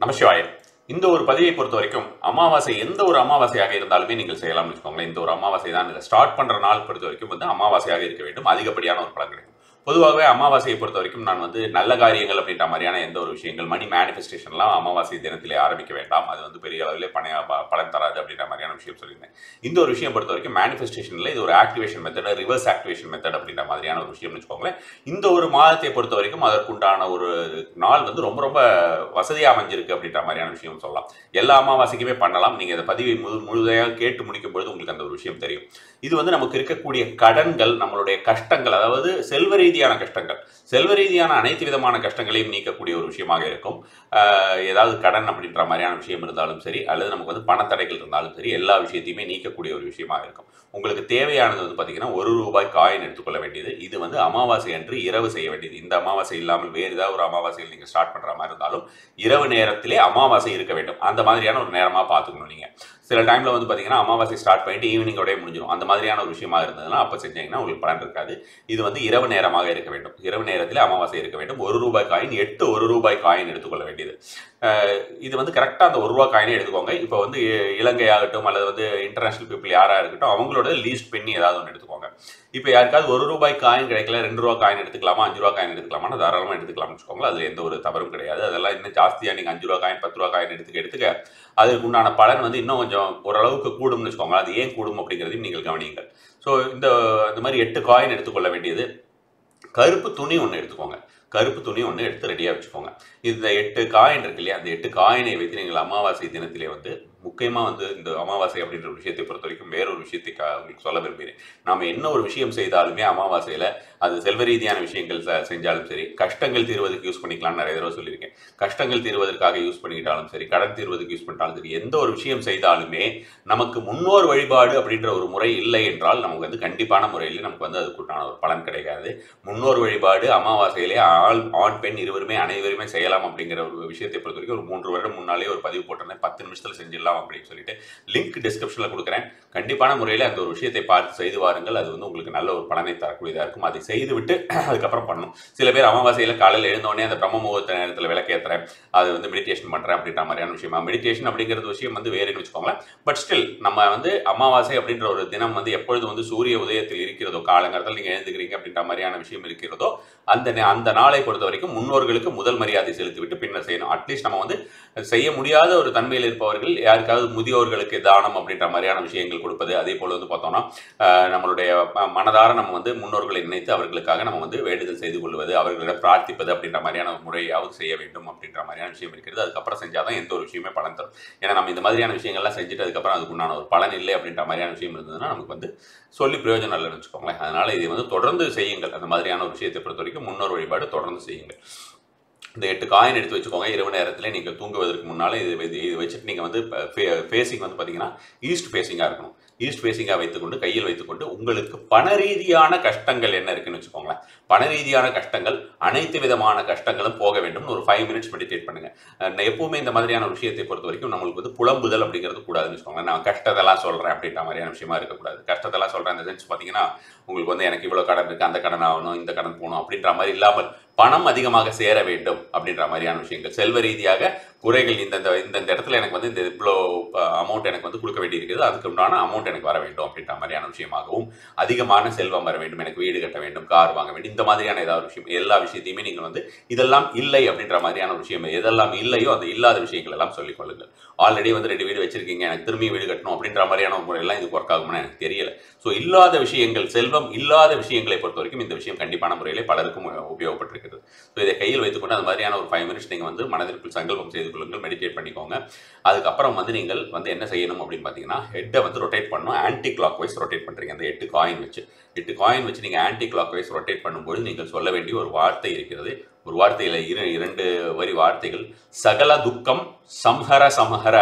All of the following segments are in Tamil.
நமசிவாய இந்த ஒரு பதிவை பொறுத்த வரைக்கும் அமாவாசை எந்த ஒரு அமாவாசையாக இருந்தாலுமே நீங்கள் செய்யலாம்னு வச்சுக்கோங்களேன் இந்த ஒரு அமாவாசை தான் இதை ஸ்டார்ட் பண்ற நாள் பொறுத்த வரைக்கும் வந்து அமாவாசையாக இருக்க வேண்டும் அதிகப்படியான ஒரு பலன் கிடைக்கும் பொதுவாகவே அமாவாசையை பொறுத்த வரைக்கும் நான் வந்து நல்ல காரியங்கள் அப்படின்ற மாதிரியான எந்த ஒரு விஷயங்கள் மணி மேனிஃபெஸ்டேஷன்லாம் அமாவாசை தினத்திலே ஆரம்பிக்க வேண்டாம் அது வந்து பெரிய அளவிலே பணைய ப- பலன் தராது அப்படின்ற மாதிரியான விஷயம் சொல்லியிருந்தேன் இந்த ஒரு விஷயம் பொறுத்த வரைக்கும் மேனிஃபெஸ்டேஷனில் இது ஒரு activation method reverse activation method அப்படின்ற மாதிரியான ஒரு விஷயம்னு வச்சுக்கோங்களேன் இந்த ஒரு மாதத்தை பொறுத்த வரைக்கும் அதற்குண்டான ஒரு நாள் வந்து ரொம்ப ரொம்ப வசதியாக அமைஞ்சிருக்கு அப்படின்ற மாதிரியான விஷயம் சொல்லலாம் எல்லா அமாவாசைக்குமே பண்ணலாம் நீங்கள் இந்த பதிவை முழு முழுதையாக கேட்டு முடிக்கும் பொழுது உங்களுக்கு அந்த ஒரு விஷயம் தெரியும் இது வந்து நமக்கு இருக்கக்கூடிய கடன்கள் நம்மளுடைய கஷ்டங்கள் அதாவது செல்வ ரீதியான கஷ்டங்கள் செல்வ ரீதியான அனைத்து விதமான கஷ்டங்களையும் நீக்கக்கூடிய ஒரு விஷயமாக இருக்கும் ஆஹ் ஏதாவது கடன் அப்படின்ற மாதிரியான விஷயம் இருந்தாலும் சரி அல்லது நமக்கு வந்து பணத்தடைகள் இருந்தாலும் சரி எல்லா விஷயத்தையுமே நீக்கக்கூடிய ஒரு விஷயமாக இருக்கும் உங்களுக்கு தேவையானது வந்து பார்த்தீங்கன்னா ஒரு ரூபாய் காயின் எடுத்துக்கொள்ள வேண்டியது இது வந்து அமாவாசை அன்று இரவு செய்ய வேண்டியது இந்த அமாவாசை இல்லாமல் வேறு ஏதாவது ஒரு அமாவாசையில் நீங்கள் ஸ்டார்ட் பண்ணுற மாதிரி இருந்தாலும் இரவு நேரத்திலே அமாவாசை இருக்க வேண்டும் அந்த மாதிரியான ஒரு நேரமாக பார்த்துக்கணும் நீங்கள் சில டைமில் வந்து பார்த்தீங்கன்னா அமாவாசை ஸ்டார்ட் பண்ணிட்டு ஈவினிங்கோடய முடிஞ்சிடும் அந்த மாதிரியான ஒரு விஷயமா இருந்ததுன்னா அப்போ செஞ்சீங்கன்னா உங்களுக்கு பலன் இருக்காது இது வந்து இரவு நேரமாக இருக்க வேண்டும் இரவு நேரத்தில் அமாவாசை இருக்க வேண்டும் ஒரு ரூபாய் காயின் எட்டு ஒரு ரூபாய் காயின் எடுத்துக்கொள்ள வேண்டியது அஹ் இது வந்து கரெக்டாக அந்த ஒரு ரூபாய் காயினே எடுத்துக்கோங்க இப்போ வந்து இ- இலங்கை ஆகட்டும் அல்லது வந்து இன்டர்நேஷனல் பீப்புள் யாராக இருக்கட்டும் அவங்களோட லீஸ்ட் பெண்ணி ஏதாவது ஒன்று எடுத்துக்கோங்க இப்போ யாருக்காவது ஒரு ரூபாய் காயின் கிடைக்கல ரெண்டு ரூபாய் காயின் எடுத்துக்கலாமா அஞ்சு ரூபாய் காயின் எடுத்துக்கலாமா தாராளமாக எடுத்துக்கலாம்னு வச்சுக்கோங்களேன் அதில் எந்த ஒரு தவறும் கிடையாது அதெல்லாம் இன்னும் ஜாஸ்தியாக நீங்கள் அஞ்சு ரூபாய் காயின் பத்து ரூபாய் காயின் எடுத்துக்க எடுத்துக்க அதுக்கு உண்டான பலன் வந்து இன்னும் கொஞ்சம் ஓரளவுக்கு கூடும்னு வச்சுக்கோங்க அது ஏன் கூடும் அப்படிங்கிறதையும் நீங்கள் கவனியுங்கள் ஸோ இந்த இந்த மாதிரி எட்டு காயின் எடுத்துக்கொள்ள வேண்டியது கருப்பு துணி ஒன்று எடுத்துக்கோங்க கருப்பு துணி ஒன்று எடுத்து ரெடியாக வச்சுக்கோங்க இந்த எட்டு காயின் இருக்கு இல்லையா அந்த எட்டு காயினை வைத்து நீங்கள் அமாவாசை தினத்திலே வந்து முக்கியமாக வந்து இந்த அமாவாசை அப்படின்ற ஒரு விஷயத்தை பொறுத்த வரைக்கும் வேறொரு விஷயத்தை கா- உங்களுக்கு சொல்ல விரும்புகிறேன் நாம் என்ன ஒரு விஷயம் செய்தாலுமே அமாவாசையில் அது செல்வ ரீதியான விஷயங்கள் செ- செஞ்சாலும் சரி கஷ்டங்கள் தீர்வதற்கு யூஸ் பண்ணிக்கலாம்னு நிறைய தடவை சொல்லியிருக்கேன் கஷ்டங்கள் தீர்வதற்காக யூஸ் பண்ணிக்கிட்டாலும் சரி கடன் தீர்வதற்கு யூஸ் பண்ணிட்டாலும் சரி எந்த ஒரு விஷயம் செய்தாலுமே நமக்கு முன்னோர் வழிபாடு அப்படின்ற ஒரு முறை இல்லை என்றால் நமக்கு வந்து கண்டிப்பான முறையில் நமக்கு வந்து அதுக்குண்டான ஒரு பலன் கிடைக்காது முன்னோர் வழிபாடு அமாவாசையிலே ஆள் ஆண் பெண் இருவருமே அனைவருமே செய்யலாம் அப்படிங்கிற ஒரு விஷயத்தை பொறுத்த வரைக்கும் ஒரு மூன்று வருடம் முன்னாலே ஒரு பதிவு போட்டிருந்தேன் பத்து நிமிஷத்தில் செஞ்சிடலாம் அப்படின்னு சொல்லிட்டு லிங்க் டிஸ்கிரிப்ஷனில் கொடுக்குறேன் கண்டிப்பான முறையில் அந்த ஒரு விஷயத்தை பார்த்து செய்து வாருங்கள் அது வந்து உங்களுக்கு நல்ல ஒரு பலனை தரக்கூடியதாக இருக்கும் அதை செய்து விட்டு அதுக்கப்புறம் பண்ணணும் சில பேர் அமாவாசையில் காலையில் எழுந்தோடனே அந்த பிரம்ம முகூர்த்த நேரத்தில் விளக்கேற்றுறேன் அது வந்து மெடிடேஷன் பண்ணுறேன் அப்படின்ற மாதிரியான விஷயமா மெடிடேஷன் அப்படிங்கிறது விஷயம் வந்து வேறுன்னு வச்சுக்கோங்களேன் பட் ஸ்டில் நம்ம வந்து அமாவாசை அப்படின்ற ஒரு தினம் வந்து எப்பொழுது வந்து சூரிய உதயத்தில் இருக்கிறதோ காலங்காலத்தில் நீங்கள் எழுந்துக்கிறீங்க அப்படின்ற மாதிரியான விஷயம் இருக்கிறதோ அந்த நே- அந்த நாளை பொறுத்த வரைக்கும் முன்னோர்களுக்கு முதல் மரியாதை செலுத்திவிட்டு பின்னர் செய்யணும் அட்லீஸ்ட் நம்ம வந்து செய்ய முடியாத ஒரு தன்மையில் இருப்பவர்கள் யாருக்காவது முதியோர்களுக்கு தானம் அப்படின்ற மாதிரியான விஷயங்கள் கொடுப்பது அதே போல் வந்து பார்த்தோம்னா ஆஹ், நம்மளுடைய ம- மனதார நம்ம வந்து முன்னோர்களை நினைத்து அவர்களுக்காக நம்ம வந்து வேண்டுதல் செய்து கொள்வது அவர்களிடம் பிரார்த்திப்பது அப்படின்ற மாதிரியான ஒரு முறையாவது செய்ய வேண்டும் அப்படின்ற மாதிரியான விஷயம் இருக்கிறது அதுக்கப்புறம் செஞ்சாதான் எந்த ஒரு விஷயமே பலன் தரும் ஏன்னா நம்ம இந்த மாதிரியான விஷயங்கள்லாம் செஞ்சுட்டு அதுக்கப்புறம் அதுக்குண்டான ஒரு பலன் இல்லை அப்படின்ற மாதிரியான விஷயம் இருந்ததுன்னா நமக்கு வந்து சொல்லி பிரயோஜனம் இல்லைன்னு வச்சுக்கோங்களேன் அதனால இதை வந்து தொடர்ந்து செய்யுங்கள் அந்த மாதிரியான ஒரு விஷயத்தை பொறுத்த வரைக்கும் முன்னோர் வழிபாடு தொடர்ந்து செய்யுங்கள் இந்த எட்டு காயின் எடுத்து வச்சுக்கோங்க இரவு நேரத்தில் நீங்கள் தூங்குவதற்கு முன்னாலே இது இது இது வச்சுட்டு நீங்கள் வந்து ஃபேஸிங் வந்து பார்த்தீங்கன்னா ஈஸ்ட் ஃபேஸிங்காக இருக்கணும் ஈஸ்ட் ஃபேஸிங்காக வைத்துக்கொண்டு கையில் வைத்துக்கொண்டு உங்களுக்கு பண ரீதியான கஷ்டங்கள் என்ன இருக்குன்னு வச்சுக்கோங்களேன் பண ரீதியான கஷ்டங்கள் அனைத்து விதமான கஷ்டங்களும் போக வேண்டும்னு ஒரு ஃபைவ் மினிட்ஸ் மெடிடேட் பண்ணுங்க அஹ் எப்பவுமே இந்த மாதிரியான ஒரு விஷயத்தை பொறுத்த வரைக்கும் நம்மளுக்கு வந்து புலம்புதல் அப்படிங்கிறது கூடாதுன்னு வச்சுக்கோங்களேன் நான் கஷ்டத்தெல்லாம் சொல்கிறேன் அப்படின்ற மாதிரியான விஷயமா இருக்கக்கூடாது கஷ்டத்தெல்லாம் சொல்கிறேன் இந்த சென்ஸ் பார்த்தீங்கன்னா உங்களுக்கு வந்து எனக்கு இவ்வளோ கடன் இருக்குது அந்த கடன் ஆகணும் இந்த கடன் போகணும் அப்படின்ற மாதிரி இல்லாமல் பணம் அதிகமாக சேர வேண்டும் அப்படின்ற மாதிரியான விஷயங்கள் செல்வ ரீதியாக குறைகள் இந்தந்த இந்தந்த இடத்துல எனக்கு வந்து இந்த இவ்வளோ அமௌண்ட் எனக்கு வந்து கொடுக்க வேண்டியிருக்குது அதுக்கு உண்டான அமௌண்ட் எனக்கு வர வேண்டும் அப்படின்ற மாதிரியான விஷயமாகவும் அதிகமான செல்வம் வர வேண்டும் எனக்கு வீடு கட்ட வேண்டும் கார் வாங்க வேண்டும் இந்த மாதிரியான ஏதாவது விஷயம் எல்லா விஷயத்தையுமே நீங்கள் வந்து இதெல்லாம் இல்லை அப்படின்ற மாதிரியான ஒரு விஷயம் எதெல்லாம் இல்லையோ அந்த இல்லாத விஷயங்கள் எல்லாம் சொல்லிக் கொள்ளுங்கள் ஆல்ரெடி வந்து ரெண்டு வீடு வச்சிருக்கீங்க எனக்கு திரும்பி வீடு கட்டணும் அப்படின்ற மாதிரியான ஒரு முறையெல்லாம் இதுக்கு ஒர்க் ஆகும்னு எனக்கு தெரியல ஸோ இல்லாத விஷயங்கள் செல்வம் இல்லாத விஷயங்களை பொறுத்த வரைக்கும் இந்த விஷயம் கண்டிப்பான முறையில் பலருக்கும் உபயோகப்பட்டிருக்கிறது ஸோ இதை கையில் வைத்துக்கொண்டு அந்த மாதிரியான ஒரு ஃபைவ் மினிட்ஸ் நீங்கள் வந்து மனதிற்குள் சங்கல்பம் செய்து கொள்ளுங்கள் மெடிடேட் பண்ணிக்கோங்க அதுக்கப்புறம் வந்து நீங்கள் வந்து என்ன செய்யணும் அப்படின்னு பார்த்தீங்கன்னா ஹெட்டை வந்து ரொட்டேட் பண்ணணும் ஆன்டி கிளாக் வைஸ் ரொட்டேட் பண்ணுறீங்க அந்த எட்டு காயின் வச்சு எட்டு காயின் வச்சு நீங்கள் ஆன்டி கிளாக் வைஸ் ரொட்டேட் பண்ணும்போது நீங்கள் சொல்ல வேண்டிய ஒரு வார்த்தை இருக்கிறது ஒரு வார்த்தையில் இரு இரண்டு வரி வார்த்தைகள் சகல துக்கம் சம்ஹர சம்ஹர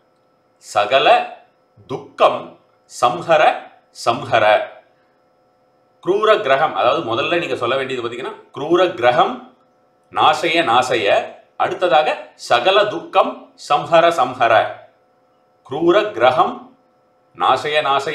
சகல துக்கம் சம்ஹர சம்ஹர க்ரூர கிரகம் அதாவது முதல்ல நீங்க சொல்ல வேண்டியது பார்த்தீங்கன்னா க்ரூர கிரகம் நாசைய நாசைய அடுத்ததாக சகல துக்கம் சம்ஹர சம்ஹர க்ரூர கிரகம் நாசைய நாசைய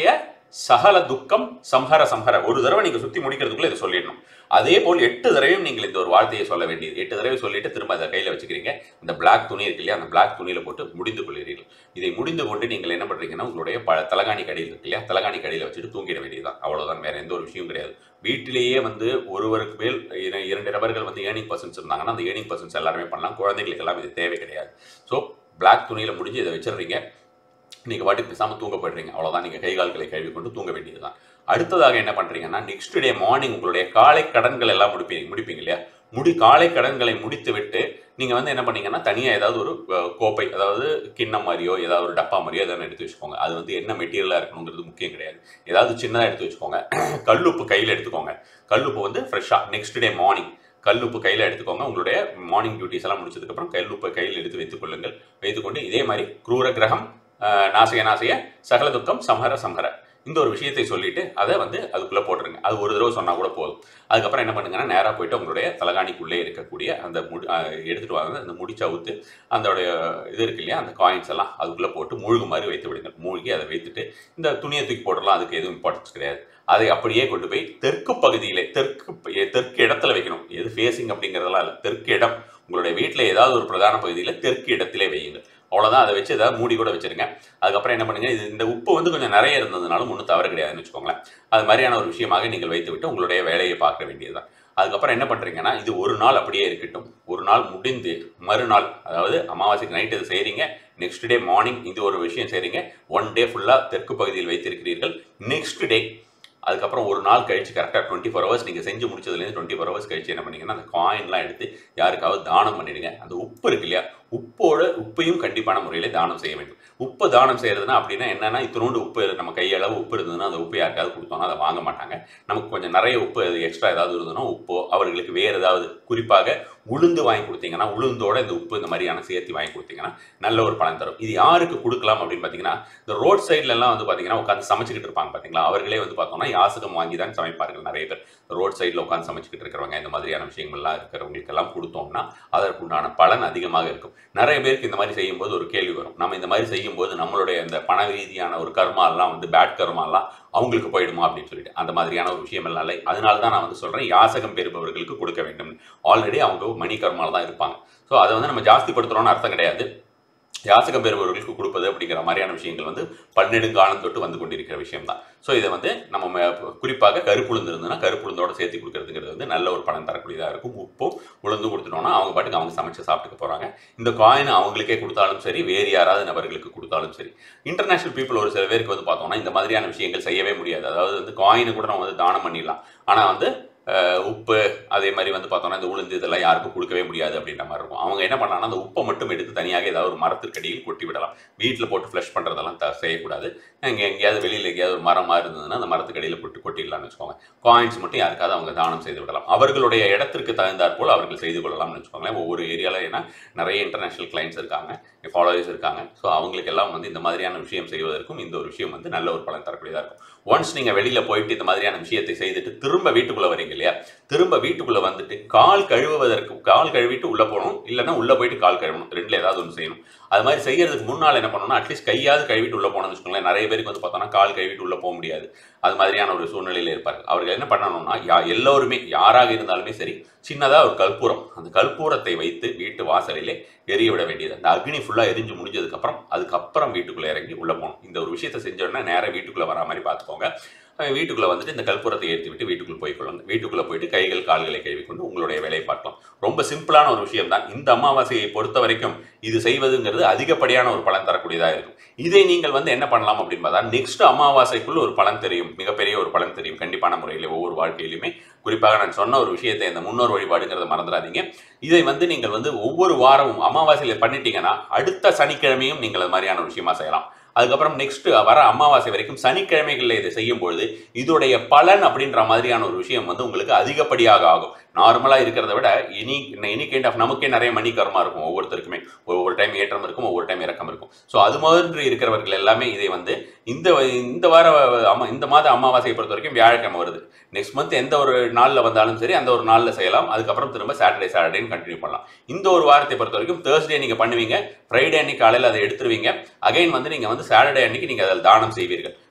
சகல துக்கம் சம்ஹர சம்ஹர ஒரு தடவை நீங்க சுத்தி முடிக்கிறதுக்குள்ள இதை சொல்லிடணும் அதே போல் எட்டு தடவையும் நீங்கள் இந்த ஒரு வார்த்தையை சொல்ல வேண்டியது எட்டு தடவை சொல்லிட்டு திரும்ப அதை கையில வச்சுக்கிறீங்க இந்த பிளாக் துணி இருக்கு இல்லையா அந்த பிளாக் துணியில போட்டு முடிந்து கொள்கிறீர்கள் இதை முடிந்து கொண்டு நீங்கள் என்ன பண்றீங்கன்னா உங்களுடைய ப தலகாணி கடையில் இருக்கு இல்லையா தலகாணி கடையில் வச்சுட்டு தூங்கிட வேண்டியதுதான் அவ்வளவுதான் வேற எந்த ஒரு விஷயம் கிடையாது வீட்டிலேயே வந்து ஒருவருக்கு மேல் இர- இரண்டு நபர்கள் வந்து ஏர்னிங் பர்சன்ஸ் இருந்தாங்கன்னா அந்த ஏர்னிங் பர்சன்ஸ் எல்லாருமே பண்ணலாம் குழந்தைகளுக்கு எல்லாம் இது தேவை கிடையாது ஸோ பிளாக் துணியில முடிஞ்சு இதை வச்சிடுறீங்க நீங்க பாட்டுக்கு பேசாம தூங்க போயிடுறீங்க அவ்வளவுதான் நீங்க கை கால்களை கழுவி கொண்டு தூங்க வேண்டியதுதான் அடுத்ததாக என்ன பண்றீங்கன்னா நெக்ஸ்ட் டே மார்னிங் உங்களுடைய காலை கடன்கள் எல்லாம் முடிப்பீங்க முடிப்பீங்க இல்லையா முடி காலை கடன்களை முடித்து விட்டு நீங்க வந்து என்ன பண்ணீங்கன்னா தனியா ஏதாவது ஒரு அஹ், கோப்பை அதாவது கிண்ணம் மாதிரியோ ஏதாவது ஒரு டப்பா மாதிரியோ ஏதாவது எடுத்து வச்சுக்கோங்க அது வந்து என்ன மெட்டீரியலா இருக்கணுங்கிறது முக்கியம் கிடையாது ஏதாவது சின்னதா எடுத்து வச்சுக்கோங்க கல்லுப்பு கையில எடுத்துக்கோங்க கல்லுப்பு வந்து ஃப்ரெஷ்ஷா நெக்ஸ்ட் டே மார்னிங் கல்லுப்பு கையில் எடுத்துக்கோங்க உங்களுடைய மார்னிங் டியூட்டிஸ் எல்லாம் முடிச்சதுக்கப்புறம் கல்லுப்பை கையில் எடுத்து வைத்துக் கொள்ளுங்கள் வைத்துக்கொண்டு இதே மாதிரி குரூர கிரகம் அஹ், நாசய நாசய சகல துக்கம் சம்ஹர சம்ஹர இந்த ஒரு விஷயத்தை சொல்லிட்டு அதை வந்து அதுக்குள்ள போட்டுருங்க அது ஒரு தடவை சொன்னா கூட போதும் அதுக்கப்புறம் என்ன பண்ணுங்கன்னா நேராக போயிட்டு உங்களுடைய தலகாணிக்குள்ளே இருக்கக்கூடிய அந்த முடி அஹ், எடுத்துட்டு வாங்க அந்த முடிச்சு அவுத்து அதோடைய இது இருக்கு இல்லையா அந்த காயின்ஸ் எல்லாம் அதுக்குள்ள போட்டு மூழ்கு மாதிரி வைத்து விடுங்க மூழ்கி அதை வைத்துட்டு இந்த துணியை தூக்கி போடலாம் அதுக்கு எதுவும் இம்பார்ட்டன்ஸ் கிடையாது அதை அப்படியே கொண்டு போய் தெற்கு பகுதியிலே தெற்கு தெற்கு இடத்துல வைக்கணும் எது ஃபேஸிங் அப்படிங்கிறதெல்லாம் இல்லை தெற்கு இடம் உங்களுடைய வீட்டில் ஏதாவது ஒரு பிரதான பகுதியில் தெற்கு இடத்திலே வையுங்க அவ்வளோதான் அதை வச்சு ஏதாவது மூடி கூட வச்சிருங்க அதுக்கப்புறம் என்ன பண்ணுங்க இது இந்த உப்பு வந்து கொஞ்சம் நிறைய இருந்ததுனாலும் ஒன்றும் தவறு கிடையாதுன்னு வச்சுக்கோங்களேன் அது மாதிரியான ஒரு விஷயமாக நீங்கள் வைத்து விட்டு உங்களுடைய வேலையை பார்க்க வேண்டியதுதான் அதுக்கப்புறம் என்ன பண்றீங்கன்னா இது ஒரு நாள் அப்படியே இருக்கட்டும் ஒரு நாள் முடிந்து மறுநாள் அதாவது அமாவாசைக்கு நைட் இது செய்றீங்க நெக்ஸ்ட் டே மார்னிங் இது ஒரு விஷயம் செய்றீங்க ஒன் டே ஃபுல்லாக தெற்கு பகுதியில் வைத்திருக்கிறீர்கள் நெக்ஸ்ட் டே அதுக்கப்புறம் ஒரு நாள் கழிச்சு கரெக்டாக டுவெண்ட்டி ஃபோர் ஹவர்ஸ் நீங்கள் செஞ்சு முடிச்சதுலேருந்து டுவெண்ட்டி ஃபோர் ஹவர்ஸ் கழிச்சு என்ன பண்ணீங்கன்னா அந்த காயின்லாம் எடுத்து யாருக்காவது தானம் பண்ணிடுங்க அந்த உப்பு இருக்கு இல்லையா உப்போட உப்பையும் கண்டிப்பான முறையில் தானம் செய்ய வேண்டும் உப்பு தானம் செய்யறதுனா அப்படின்னா என்னன்னா இத்தினோண்டு உப்பு நம்ம கையளவு உப்பு இருந்ததுன்னா அந்த உப்பு யாருக்காவது கொடுத்தோம்னா அதை வாங்க மாட்டாங்க நமக்கு கொஞ்சம் நிறைய உப்பு அது எக்ஸ்ட்ரா ஏதாவது இருந்ததுன்னா உப்போ அவர்களுக்கு வேறு ஏதாவது குறிப்பாக உளுந்து வாங்கி கொடுத்தீங்கன்னா உளுந்தோட இந்த உப்பு இந்த மாதிரியான சேர்த்து வாங்கி கொடுத்தீங்கன்னா நல்ல ஒரு பலன் தரும் இது யாருக்கு கொடுக்கலாம் அப்படின்னு பார்த்தீங்கன்னா இந்த ரோட் சைட்ல எல்லாம் வந்து பார்த்தீங்கன்னா உட்காந்து சமைச்சுக்கிட்டு இருப்பாங்க பார்த்தீங்களா அவர்களே வந்து பார்த்தோம்னா யாசகம் வாங்கி தான் சமைப்பார்கள் நிறைய பேர் ரோட் சைடில் உட்காந்து சமைச்சுக்கிட்டு இருக்கிறவங்க இந்த மாதிரியான விஷயங்கள்லாம் இருக்கிறவங்களுக்கு எல்லாம் கொடுத்தோம்னா அதற்குண்டான பலன் அதிகமாக இருக்கும் நிறைய பேருக்கு இந்த மாதிரி செய்யும்போது ஒரு கேள்வி வரும் நம்ம இந்த மாதிரி செய்யும்போது நம்மளுடைய இந்த பண ரீதியான ஒரு கர்மா எல்லாம் வந்து பேட் கர்மா எல்லாம் அவங்களுக்கு போயிடுமா அப்படின்னு சொல்லிட்டு அந்த மாதிரியான ஒரு விஷயம் எல்லாம் இல்லை அதனால தான் நான் வந்து சொல்றேன் யாசகம் பெறுபவர்களுக்கு கொடுக்க வேண்டும் ஆல்ரெடி அவங்க மணி கர்மால தான் இருப்பாங்க ஸோ அதை வந்து நம்ம ஜாஸ்திப்படுத்துறோம்னு அர்த்தம் கிடையாது யாசகம் பெறுபவர்களுக்கு கொடுப்பது அப்படிங்கிற மாதிரியான விஷயங்கள் வந்து பன்னெடுங்காலம் தொட்டு வந்து கொண்டிருக்கிற விஷயம் தான் ஸோ இதை வந்து நம்ம ம- குறிப்பாக கருப்புளுந்து இருந்ததுன்னா கருப்புளுந்தோட சேர்த்து கொடுக்கறதுங்கிறது வந்து நல்ல ஒரு பலன் தரக்கூடியதாக இருக்கும் உப்பும் உளுந்து கொடுத்துட்டோம்னா அவங்க பாட்டுக்கு அவங்க சமைச்சு சாப்பிட்டுக்க போறாங்க இந்த காயின் அவங்களுக்கே கொடுத்தாலும் சரி வேறு யாராவது நபர்களுக்கு கொடுத்தாலும் சரி இன்டர்நேஷனல் பீப்புள் ஒரு சில பேருக்கு வந்து பார்த்தோம்னா இந்த மாதிரியான விஷயங்கள் செய்யவே முடியாது அதாவது வந்து காயினை கூட நம்ம வந்து தானம் பண்ணிடலாம் ஆனால் வந்து அஹ், உப்பு அதே மாதிரி வந்து பார்த்தோம்னா இந்த உளுந்து இதெல்லாம் யாருக்கும் கொடுக்கவே முடியாது அப்படின்ற மாதிரி இருக்கும் அவங்க என்ன பண்ணாங்கன்னா அந்த உப்பை மட்டும் எடுத்து தனியாக ஏதாவது ஒரு மரத்திற்கடியில் கொட்டி விடலாம் வீட்டில் போட்டு ஃப்ளஷ் பண்ணுறதெல்லாம் த செய்யக்கூடாது இங்கே எங்கேயாவது வெளியில் எங்கேயாவது ஒரு மரமாக இருந்ததுன்னா அந்த மரத்துக்கடியில் போட்டு கொட்டிடலாம்னு வச்சுக்கோங்க காயின்ஸ் மட்டும் யாருக்காவது அவங்க தானம் செய்து விடலாம் அவர்களுடைய இடத்திற்கு தகுந்தாற் போல் அவர்கள் செய்து கொள்ளலாம்னு வச்சுக்கோங்களேன் ஒவ்வொரு ஏரியாவில் ஏன்னா நிறைய இன்டர்நேஷனல் கிளைண்ட்ஸ் இருக்காங்க ஃபாலோவர்ஸ் இருக்காங்க ஸோ அவங்களுக்கு எல்லாம் வந்து இந்த மாதிரியான விஷயம் செய்வதற்கும் இந்த ஒரு விஷயம் வந்து நல்ல ஒரு பலன் தரக்கூடியதாக இருக்கும் ஒன்ஸ் நீங்கள் வெளியில் போயிட்டு இந்த மாதிரியான விஷயத்தை செய்துட்டு திரும்ப வீட்டுக்குள்ளே வரீங்க இல்லையா திரும்ப வீட்டுக்குள்ளே வந்துட்டு கால் கழுவுவதற்கு கால் கழுவிட்டு உள்ளே போகணும் இல்லைன்னா உள்ளே போயிட்டு கால் கழுவணும் ரெண்டில் ஏதாவது ஒன்று செய்யணும் அது மாதிரி செய்யறதுக்கு முன்னால் என்ன பண்ணணும்னா அட்லீஸ்ட் கையாவது கழுவிட்டு உள்ளே போனோம்னு வச்சுக்கோங்களேன் நிறைய பேருக்கு வந்து பார்த்தோன்னா கால் கழுவிட்டு உள்ளே போக முடியாது அது மாதிரியான ஒரு சூழ்நிலையில் இருப்பார்கள் அவர்கள் என்ன பண்ணணும்னா யா எல்லோருமே யாராக இருந்தாலுமே சரி சின்னதாக ஒரு கற்பூரம் அந்த கற்பூரத்தை வைத்து வீட்டு வாசலிலே எரிய விட வேண்டியது அந்த அக்னி ஃபுல்லாக எரிஞ்சு முடிஞ்சதுக்கப்புறம் அதுக்கப்புறம் வீட்டுக்குள்ளே இறங்கி உள்ளே போகணும் இந்த ஒரு விஷயத்தை செஞ்சோடனே நேராக வீட்டுக்குள்ளே வரா மாதிரி பார்த்துக்கோங்க அஹ் வீட்டுக்குள்ளே வந்துட்டு இந்த கற்பூரத்தை ஏற்றி விட்டு வீட்டுக்குள்ளே போய்க்கொள்ளுங்க வீட்டுக்குள்ளே போயிட்டு கைகள் கால்களை கழுவிக்கொண்டு உங்களுடைய வேலையை பார்க்கலாம் ரொம்ப சிம்பிளான ஒரு விஷயம் தான் இந்த அமாவாசையை பொறுத்த வரைக்கும் இது செய்வதுங்கிறது அதிகப்படியான ஒரு பலன் தரக்கூடியதாக இருக்கும் இதை நீங்கள் வந்து என்ன பண்ணலாம் அப்படின்னு பார்த்தா நெக்ஸ்ட் அமாவாசைக்குள்ள ஒரு பலன் தெரியும் மிகப்பெரிய ஒரு பலன் தெரியும் கண்டிப்பான முறையில் ஒவ்வொரு வாழ்க்கையிலுமே குறிப்பாக நான் சொன்ன ஒரு விஷயத்தை இந்த முன்னோர் வழிபாடுங்கிறத மறந்துடாதீங்க இதை வந்து நீங்கள் வந்து ஒவ்வொரு வாரமும் அமாவாசையில பண்ணிட்டீங்கன்னா அடுத்த சனிக்கிழமையும் நீங்கள் அது மாதிரியான ஒரு விஷயமா செய்யலாம் அதுக்கப்புறம் நெக்ஸ்ட் வர அமாவாசை வரைக்கும் சனிக்கிழமைகளில் இதை செய்யும் பொழுது இதோடைய பலன் அப்படின்ற மாதிரியான ஒரு விஷயம் வந்து உங்களுக்கு அதிகப்படியாக ஆகும் நார்மலாக இருக்கிறத விட எனி எனி கைண்ட் ஆஃப் நமக்கே நிறைய மணி கர்மா இருக்கும் ஒவ்வொருத்தருக்குமே ஒவ்வொரு டைம் ஏற்றம் இருக்கும் ஒவ்வொரு டைம் இறக்கம் இருக்கும் ஸோ அது மாதிரி இருக்கிறவர்கள் எல்லாமே இதை வந்து இந்த இந்த வார அம்மா இந்த மாத அமாவாசையை பொறுத்த வரைக்கும் வியாழக்கிழமை வருது நெக்ஸ்ட் மந்த் எந்த ஒரு நாளில் வந்தாலும் சரி அந்த ஒரு நாளில் செய்யலாம் அதுக்கப்புறம் திரும்ப சாட்டர்டே சாட்டர்டேன்னு கண்டினியூ பண்ணலாம் இந்த ஒரு வாரத்தை பொறுத்த வரைக்கும் தேர்ஸ்டே நீங்கள் பண்ணுவீங்க ஃப்ரைடே அன்னைக்கு காலையில் அதை எடுத்துருவீங்க அகைன் வந்து நீங்கள் வந்து சாட்டர்டே அன்னைக்கு நீங்கள் அதில் தானம் செய்வீர்கள்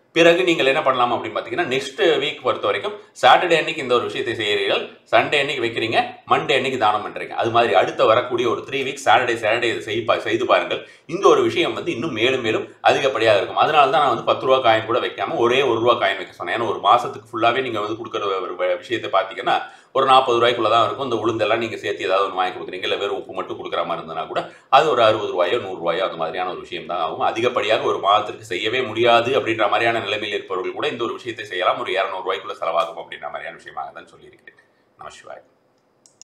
பிறகு நீங்கள் என்ன பண்ணலாம் அப்படின்னு பார்த்தீங்கன்னா நெக்ஸ்ட் வீக் பொறுத்த வரைக்கும் சாட்டர்டே அன்னைக்கு இந்த ஒரு விஷயத்தை செய்கிறீர்கள் சண்டே அன்னைக்கு வைக்கிறீங்க மண்டே அன்னைக்கு தானம் பண்ணுறீங்க அது மாதிரி அடுத்த வரக்கூடிய ஒரு த்ரீ வீக்ஸ் சாட்டர்டே சாட்டர்டே இதை செய் பா- செய்து பாருங்கள் இந்த ஒரு விஷயம் வந்து இன்னும் மேலும் மேலும் அதிகப்படியாக இருக்கும் அதனால தான் நான் வந்து பத்து ரூபா காயின் கூட வைக்காம ஒரே ஒரு ரூபா காயின் வைக்க சொன்னேன் ஏன்னா ஒரு மாசத்துக்கு ஃபுல்லாகவே நீங்கள் வந்து கொடுக்குற ஒரு வ- விஷயத்தை பார்த்தீங்கன்னா ஒரு நாற்பது ரூபாய்க்குள்ள தான் இருக்கும் இந்த உளுந்தெல்லாம் நீங்கள் சேர்த்து ஏதாவது ஒன்று வாங்கி கொடுக்குறீங்க இல்லை வெறும் உப்பு மட்டும் கொடுக்குற மாதிரி இருந்தனா கூட அது ஒரு அறுபது ரூபாயோ நூறு ரூபாயோ அந்த மாதிரியான ஒரு விஷயம் தான் ஆகும் அதிகப்படியாக ஒரு மாதத்திற்கு செய்யவே முடியாது அப்படின்ற மாதிரியான நிலைமையில் இருப்பவர்கள் கூட இந்த ஒரு விஷயத்தை செய்யலாம் ஒரு இரநூறு ரூபாய்க்குள்ள செலவாகும் அப்படின்ற மாதிரியான விஷயமாக தான் சொல்லியிருக்கிறேன் நமசிவாய்